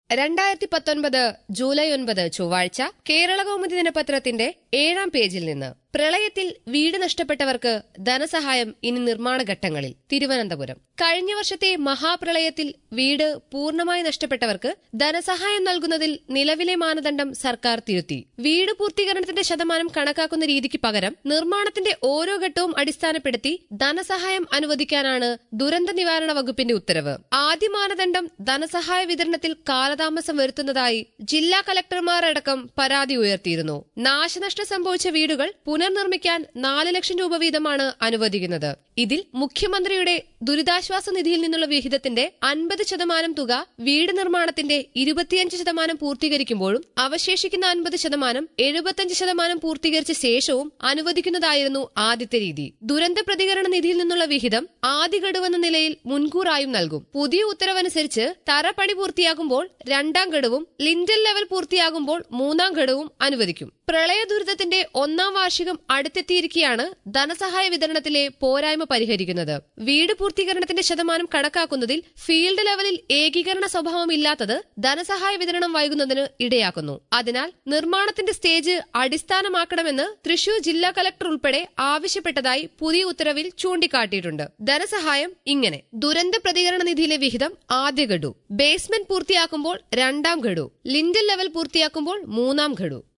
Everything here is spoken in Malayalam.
രണ്ടായിരത്തി പത്തൊൻപത് ജൂലൈ ഒൻപത് ചൊവ്വാഴ്ച കേരള കൗമുദി ദിനപത്രത്തിന്റെ ഏഴാം പേജിൽ നിന്ന് പ്രളയത്തിൽ വീട് നഷ്ടപ്പെട്ടവർക്ക് ധനസഹായം ഇനി നിർമ്മാണ ഘട്ടങ്ങളിൽ തിരുവനന്തപുരം കഴിഞ്ഞ വർഷത്തെ മഹാപ്രളയത്തിൽ വീട് പൂർണ്ണമായി നഷ്ടപ്പെട്ടവർക്ക് ധനസഹായം നൽകുന്നതിൽ നിലവിലെ മാനദണ്ഡം സർക്കാർ തിരുത്തി വീട് പൂർത്തീകരണത്തിന്റെ ശതമാനം കണക്കാക്കുന്ന രീതിക്ക് പകരം നിർമ്മാണത്തിന്റെ ഓരോ ഘട്ടവും അടിസ്ഥാനപ്പെടുത്തി ധനസഹായം അനുവദിക്കാനാണ് ദുരന്ത നിവാരണ വകുപ്പിന്റെ ഉത്തരവ് ആദ്യ മാനദണ്ഡം ധനസഹായ വിതരണത്തിൽ കാലതാമസം വരുത്തുന്നതായി ജില്ലാ കലക്ടർമാർ അടക്കം പരാതി ഉയർത്തിയിരുന്നു നാശനഷ്ടം സംഭവിച്ച വീടുകൾ പുനർനിർമ്മിക്കാൻ നാല് ലക്ഷം രൂപ വീതമാണ് അനുവദിക്കുന്നത് ഇതിൽ മുഖ്യമന്ത്രിയുടെ ദുരിതാശ്വാസ നിധിയിൽ നിന്നുള്ള വിഹിതത്തിന്റെ അൻപത് ശതമാനം തുക വീട് നിർമ്മാണത്തിന്റെ ഇരുപത്തിയഞ്ച് ശതമാനം പൂർത്തീകരിക്കുമ്പോഴും അവശേഷിക്കുന്ന അൻപത് ശതമാനം എഴുപത്തിയഞ്ച് ശതമാനം പൂർത്തീകരിച്ച ശേഷവും അനുവദിക്കുന്നതായിരുന്നു ആദ്യത്തെ രീതി ദുരന്ത പ്രതികരണ നിധിയിൽ നിന്നുള്ള വിഹിതം ആദ്യ ഗഡുവെന്ന നിലയിൽ മുൻകൂറായും നൽകും പുതിയ ഉത്തരവനുസരിച്ച് തറപ്പണി പൂർത്തിയാകുമ്പോൾ രണ്ടാം ഗഡുവും ലിൻഡൽ ലെവൽ പൂർത്തിയാകുമ്പോൾ മൂന്നാം ഗഡുവും അനുവദിക്കും പ്രളയ ദുരിതത്തിന്റെ ഒന്നാം വാർഷികം അടുത്തെത്തിയിരിക്കെയാണ് ധനസഹായ വിതരണത്തിലെ പോരായ്മ പരിഹരിക്കുന്നത് വീട് പൂർത്തീകരണത്തിന്റെ ശതമാനം കണക്കാക്കുന്നതിൽ ഫീൽഡ് ലെവലിൽ ഏകീകരണ സ്വഭാവമില്ലാത്തത് ധനസഹായ വിതരണം വൈകുന്നതിന് ഇടയാക്കുന്നു അതിനാൽ നിർമ്മാണത്തിന്റെ സ്റ്റേജ് അടിസ്ഥാനമാക്കണമെന്ന് തൃശൂർ ജില്ലാ കലക്ടർ ഉൾപ്പെടെ ആവശ്യപ്പെട്ടതായി പുതിയ ഉത്തരവിൽ ചൂണ്ടിക്കാട്ടിയിട്ടുണ്ട് ധനസഹായം ഇങ്ങനെ ദുരന്ത പ്രതികരണ നിധിയിലെ വിഹിതം ആദ്യ ഗഡു ബേസ്മെന്റ് പൂർത്തിയാക്കുമ്പോൾ രണ്ടാം ഗഡു ലിൻഡൽ ലെവൽ പൂർത്തിയാക്കുമ്പോൾ മൂന്നാം ഗഡു